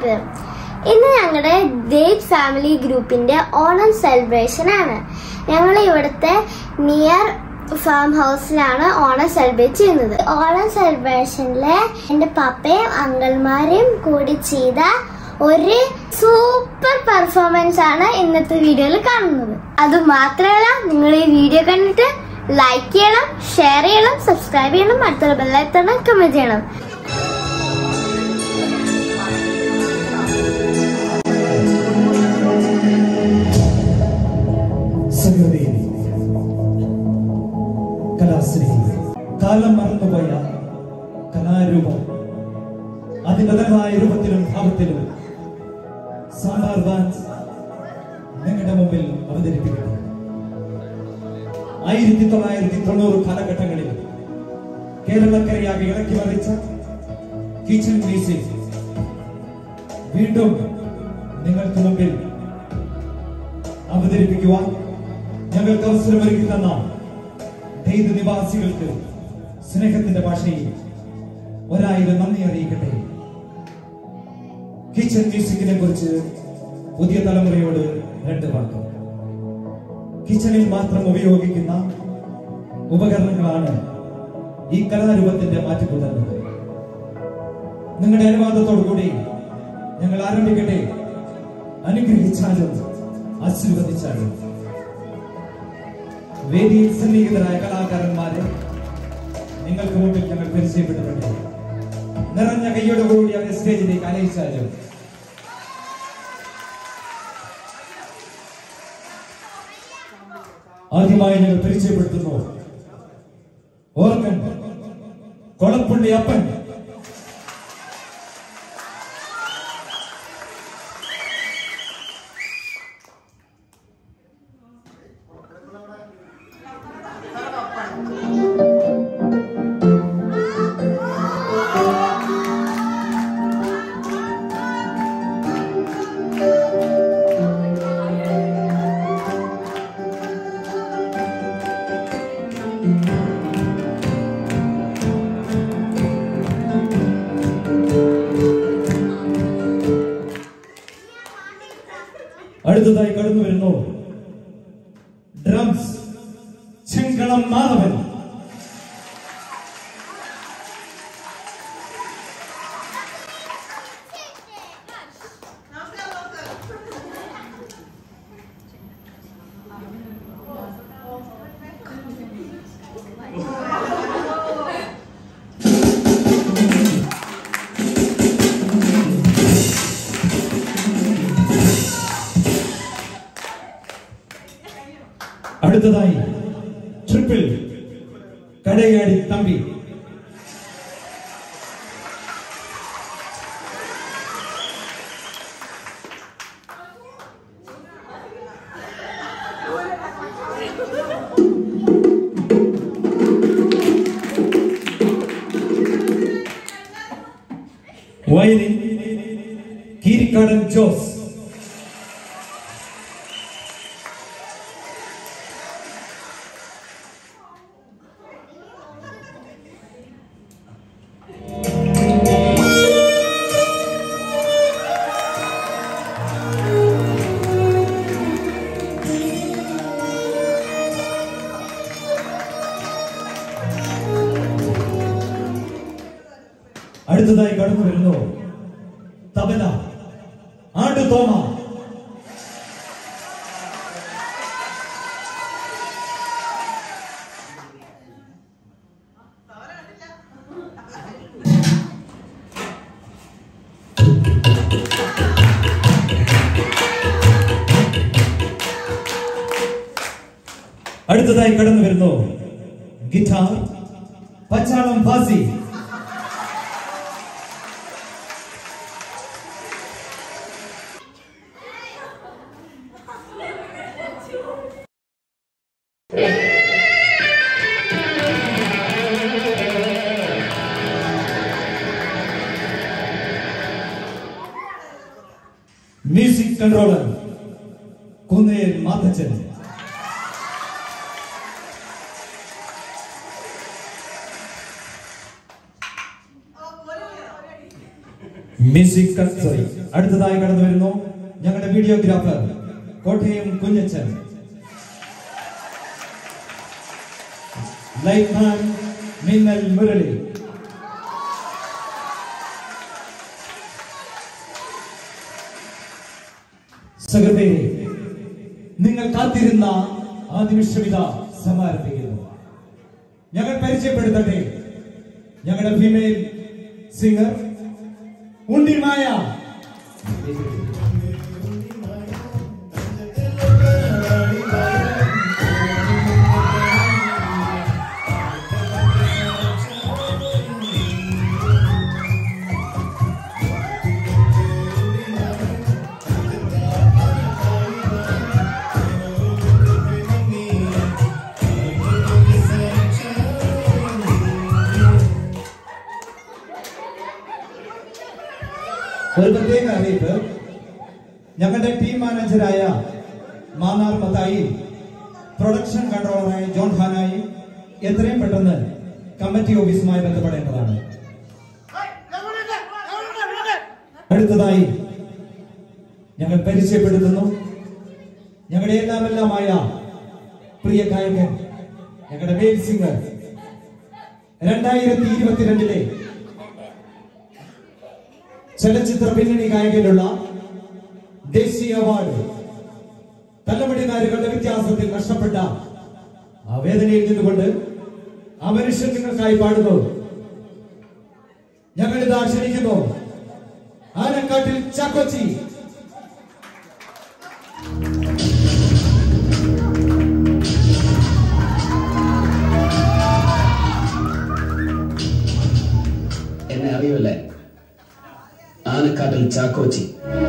കൂട്ടുകാർ ഇന്ന് ഞങ്ങളുടെ ദേവ് ഫാമിലി ഗ്രൂപ്പിന്റെ ഓണം സെലിബ്രേഷൻ ആണ് ഞങ്ങൾ ഇവിടുത്തെ നിയർ ഫാം ഹൗസിലാണ് ഓണം സെലിബ്രേറ്റ് ചെയ്യുന്നത് ഓണം സെലിബ്രേഷനില് എന്റെ പപ്പയും അങ്കിൾമാരും കൂടി ചെയ്ത ഒരു സൂപ്പർ പെർഫോമൻസ് ആണ് ഇന്നത്തെ വീഡിയോയിൽ കാണുന്നത് അത് മാത്രമല്ല നിങ്ങൾ ഈ വീഡിയോ കണ്ടിട്ട് ലൈക്ക് ചെയ്യണം ഷെയർ ചെയ്യണം സബ്സ്ക്രൈബ് ചെയ്യണം അടുത്തുള്ള ബെല്ലൈത്തണം കമന്റ് ചെയ്യണം സഹോദരി കലാശ്രീ കാലം മറന്നുപോയ കലാരൂപം അതിബദലായ രൂപത്തിലും ഭാവത്തിലും സാമ്പാർ ഡാൻസ് നിങ്ങളുടെ മുമ്പിൽ അവതരിപ്പിക്കുന്നു ആയിരത്തി തൊള്ളായിരത്തി തൊണ്ണൂറ് കാലഘട്ടങ്ങളിൽ കേരളക്കരയാകെ ഇളക്കി മറിച്ച കിച്ചൺ മ്യൂസിക് വീണ്ടും നിങ്ങൾക്ക് മുമ്പിൽ അവതരിപ്പിക്കുവാൻ ഞങ്ങൾക്ക് അവസരമൊരുക്കി തന്ന ദൈവ നിവാസികൾക്ക് സ്നേഹത്തിന്റെ ഭാഷയിൽ ഒരായിരം നന്ദി അറിയിക്കട്ടെ കിച്ചൺ മ്യൂസിക്കിനെ കുറിച്ച് പുതിയ തലമുറയോട് രണ്ട് വാക്ക് കിച്ചണിൽ മാത്രം ഉപയോഗിക്കുന്ന ഉപകരണങ്ങളാണ് ഈ കലാരൂപത്തിന്റെ മാറ്റിപ്പുതരുന്നത് നിങ്ങളുടെ അനുവാദത്തോടുകൂടി ഞങ്ങൾ ആരംഭിക്കട്ടെ അനുഗ്രഹിച്ചാലും ആശീർവദിച്ചാലും വേദിയിൽ സന്നിഹിതരായ കലാകാരന്മാരെ നിങ്ങൾക്ക് മുമ്പിൽ ഞങ്ങൾ പരിചയപ്പെട്ടിട്ടുണ്ട് നിറഞ്ഞ കൈയോടുകൂടി അവരെ സ്റ്റേജിലേക്ക് അനയിച്ചാലും ആദ്യമായി ഞങ്ങൾ പരിചയപ്പെടുത്തുന്നു ഓർക്കൻ കൊളപ്പുള്ളി അപ്പൻ അടുത്തതായി കടന്നു വരുന്നു ഡ്രംസ് ചെങ്കളം മാധവൻ അടുത്തതായി ട്രിപ്പിൾ കടയാടി തമ്പി വയലിൻ കീരിക്കാടൻ ജോസ് അടുത്തതായി കടന്നു വരുന്നു തബല ആണ്ടു തോമ അടുത്തതായി കടന്നു വരുന്നു guitar Pachalam Fasi music controller Kunnel Mathachan music sorry അടുത്തതായി കടന്നു വരുന്നു ഞങ്ങളുടെ വീഡിയോഗ്രാഫർ കോട്ടയം കുഞ്ഞച്ചൻ ലൈഫ്മാൻ മിന്നൽ മുരളി സുഹൃത്തെ നിങ്ങൾ കാത്തിരുന്ന ആ നിമിഷമിത സമാരംഭിക്കുന്നു ഞങ്ങൾ പരിചയപ്പെടുത്തട്ടെ ഞങ്ങളുടെ ഫീമെയിൽ സിംഗർ ഉണ്ണിമായ ഒരു പ്രത്യേക അറിയിപ്പ് ഞങ്ങളുടെ ടീം മാനേജരായ മാന്നാർ മത്തായി പ്രൊഡക്ഷൻ കൺട്രോളറായ ജോൺ ഹാനായി എത്രയും പെട്ടെന്ന് കമ്മിറ്റി ഓഫീസുമായി ബന്ധപ്പെടേണ്ടതാണ് അടുത്തതായി ഞങ്ങൾ പരിചയപ്പെടുത്തുന്നു ഞങ്ങളുടെ എല്ലാമെല്ലാമായ പ്രിയ ഗായകൻ ഞങ്ങളുടെ മെയിൽ സിംഗർ രണ്ടായിരത്തി ഇരുപത്തിരണ്ടിലെ ചലച്ചിത്ര പിന്നണി ഗായകനുള്ള ദേശീയ അവാർഡ് തലമുടികാരുകളുടെ വ്യത്യാസത്തിൽ നഷ്ടപ്പെട്ട ആ വേദനയിൽ നിന്നുകൊണ്ട് ആ മനുഷ്യൻ നിങ്ങൾക്കായി പാടുന്നു ഞങ്ങൾ ഇതാ ക്ഷണിക്കുന്നു ആനക്കാട്ടിൽ ചാക്കോച്ചി എന്നെ അറിയുമല്ലേ ആനക്കാട്ടിൽ ചാക്കോച്ചി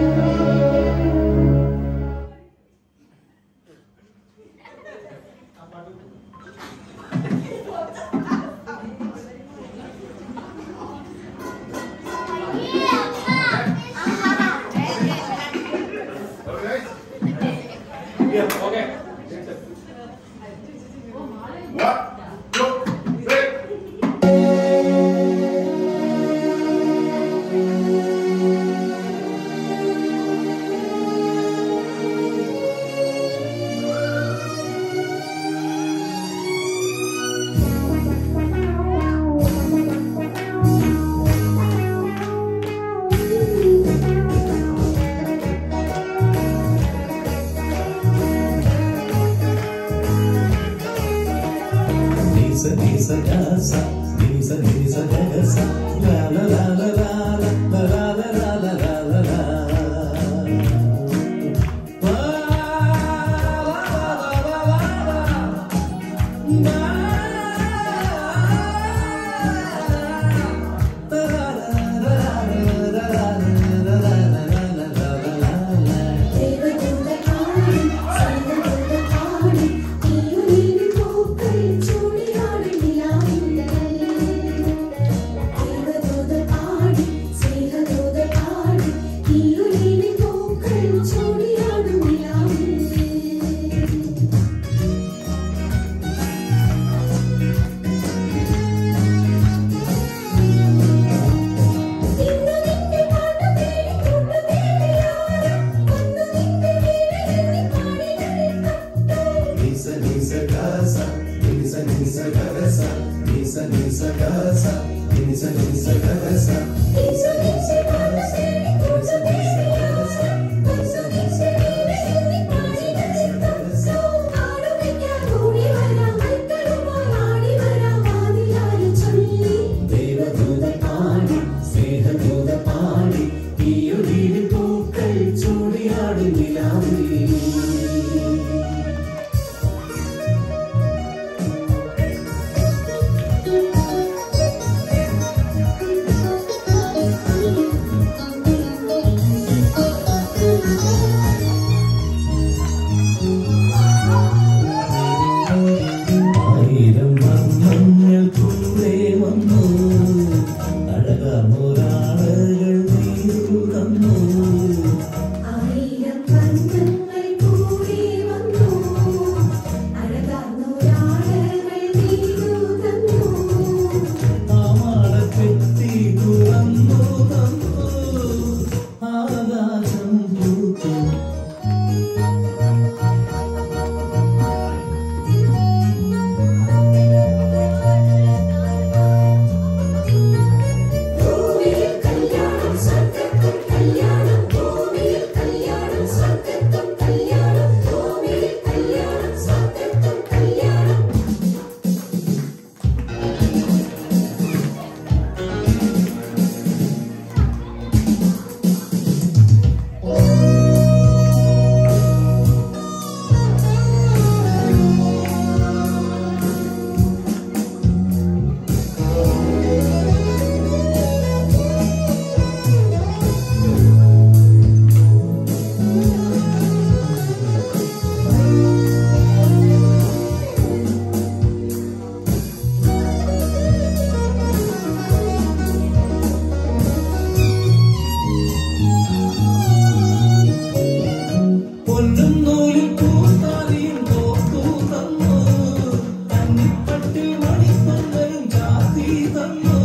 Nisa, nisa, gasa, nisa, nisa, gasa, la la la la la la la la la la la la la. La la la la la la. ദേവദൂതകാണി സൈന്യദൂതകാണി നീയുലീനി പൂക്കൾ ചൂടിയാടി നിലാവിന്തലേ ദേവദൂതകാണി സ്നേഹദൂതകാണി നീയുലീനി പൂക്കൾ ചൂടിയാടി നിലാവിന്തലേ ഇന്നു നിന്റെ പാട്ട് തേടി കൂട്ടു തേടിയാരോ ഒന്നു നിന്റെ വീടിനുള്ളിൽ പാടി കളിക്കട്ടോ Nisa, nisa, gasa, nisa, nisa, gasa, nisa, nisa, gasa, nisa, nisa, gasa. Isho നിന്റെ പാട്ട് തേടി കൂട്ടു തേടിയാരോ ഒന്നു നിന്റെ വീടിനുള്ളിൽ പാടി കളിക്കട്ടോ ആടുവയ്ക്കാൻ കൂടി വരാം മക്കളുമായി ആടി വരാം ആദിയായി ചൊല്ലി ദേവദൂതപാടി സ്നേഹദൂതപാടി ഈയൊടിയിൽ പൂക്കൾ ചൂടിയാടി നിലാവേ ും കുഞ്ചുന്നൂലിൽ പൂത്താലിയും കോർത്തു തന്നു കന്നിപ്പട്ടിൽ മണിപ്പന്തലും ചാത്തി തന്നു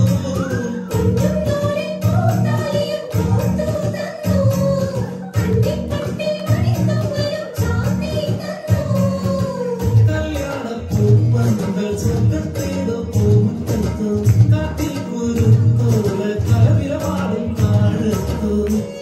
കല്യാണപ്പൂപ്പന്തൽ സ്വർഗത്തേതോ പൂമുറ്റത്തു കാട്ടിൽ കുരുത്തോല കലവിലപാടും കാഴത്തു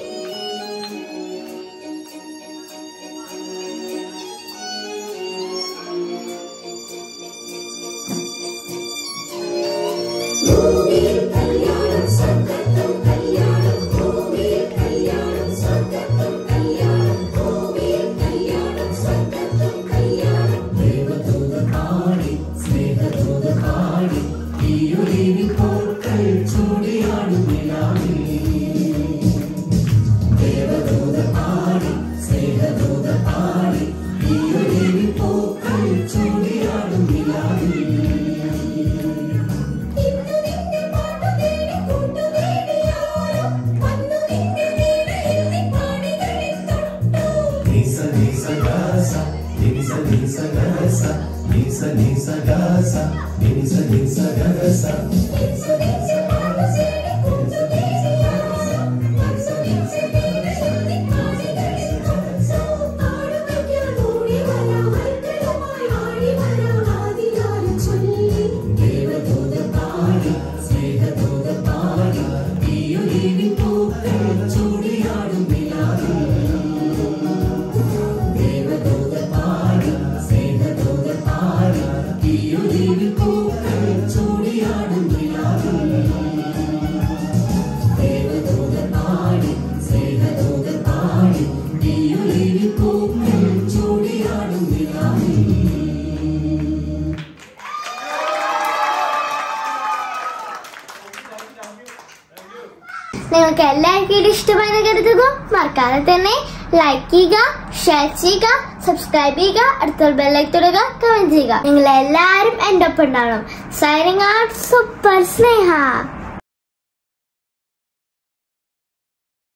Nisa nisa gasa, nisa nisa gasa, nisa nisa gasa, nisa nisa gasa. നിങ്ങൾക്ക് എല്ലാവർക്കും ഇത് ഇഷ്ടമായി കരുതുക മറക്കാതെ തന്നെ ലൈക്ക് ചെയ്യുക ഷെയർ ചെയ്യുക സബ്സ്ക്രൈബ് ചെയ്യുക അടുത്ത ബെല്ലൈക്ക് തൊടുക കമന്റ് ചെയ്യുക നിങ്ങൾ എല്ലാവരും എൻ്റെ ഒപ്പം ഉണ്ടാവണം സൈനിങ് ഔട്ട് സൂപ്പർ സ്നേഹ